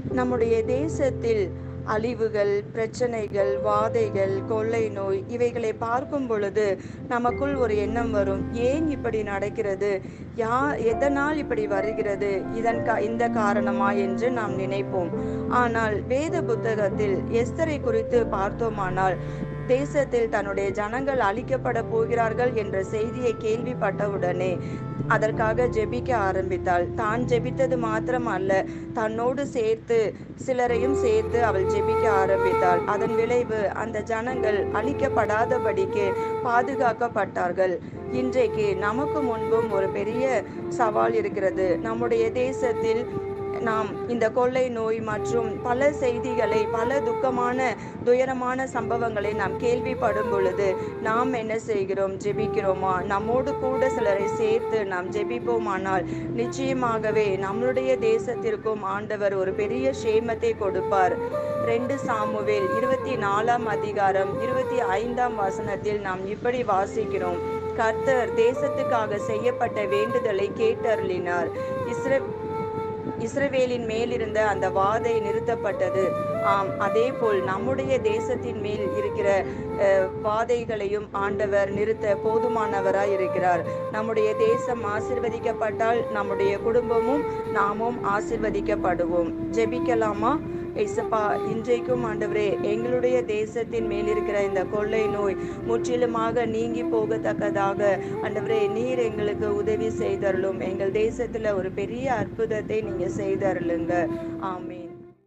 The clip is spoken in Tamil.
நம்முடைய தேசத்தில் அழிவுகள் பிரச்சனைகள் வாதைகள் கொள்ளை நோய் இவைகளை பார்க்கும் பொழுது நமக்குள் ஒரு எண்ணம் வரும் ஏன் இப்படி நடக்கிறது யா எதனால் இப்படி வருகிறது இதன் கா இந்த காரணமா என்று நாம் நினைப்போம் ஆனால் வேத புத்தகத்தில் எஸ்தரை குறித்து பார்த்தோமானால் தேசத்தில் தன்னுடைய ஜனங்கள் அழிக்கப்பட போகிறார்கள் என்ற செய்தியை கேள்விப்பட்டவுடனே அதற்காக ஜெபிக்க ஆரம்பித்தாள் தான் ஜெபித்தது மாத்திரம் அல்ல தன்னோடு சேர்த்து சிலரையும் சேர்த்து அவள் ஜெபிக்க ஆரம்பித்தாள் அதன் விளைவு அந்த ஜனங்கள் அழிக்கப்படாதபடிக்கு பாதுகாக்கப்பட்டார்கள் இன்றைக்கு நமக்கு முன்பும் ஒரு பெரிய சவால் இருக்கிறது நம்முடைய தேசத்தில் நாம் இந்த கொள்ளை நோய் மற்றும் பல செய்திகளை பல துக்கமான துயரமான சம்பவங்களை நாம் கேள்விப்படும் பொழுது நாம் என்ன செய்கிறோம் ஜெபிக்கிறோமா நம்மோடு கூட சிலரை சேர்த்து நாம் ஜெபிப்போமானால் நிச்சயமாகவே நம்மளுடைய தேசத்திற்கும் ஆண்டவர் ஒரு பெரிய சேமத்தை கொடுப்பார் ரெண்டு சாமுவேல் இருபத்தி நாலாம் அதிகாரம் இருபத்தி ஐந்தாம் வசனத்தில் நாம் இப்படி வாசிக்கிறோம் கர்த்தர் தேசத்துக்காக செய்யப்பட்ட வேண்டுதலை கேட்டருளினார் இஸ்ர இஸ்ரவேலின் மேலிருந்த அந்த வாதை நிறுத்தப்பட்டது ஆம் அதே போல் நம்முடைய தேசத்தின் மேல் இருக்கிற அஹ், வாதைகளையும் ஆண்டவர் நிறுத்த போதுமானவராய் இருக்கிறார் நம்முடைய தேசம் ஆசிர்வதிக்கப்பட்டால் நம்முடைய குடும்பமும் நாமும் ஆசிர்வதிக்கப்படுவோம் ஜெபிக்கலாமா இசப்பா இன்றைக்கும் ஆண்டவரே எங்களுடைய தேசத்தின் மேல் இருக்கிற இந்த கொள்ளை நோய் முற்றிலுமாக நீங்கி போகத்தக்கதாக ஆண்டவரே நீர் எங்களுக்கு உதவி செய்தருளும் எங்கள் தேசத்துல ஒரு பெரிய அற்புதத்தை நீங்க செய்தருளுங்க ஆமென்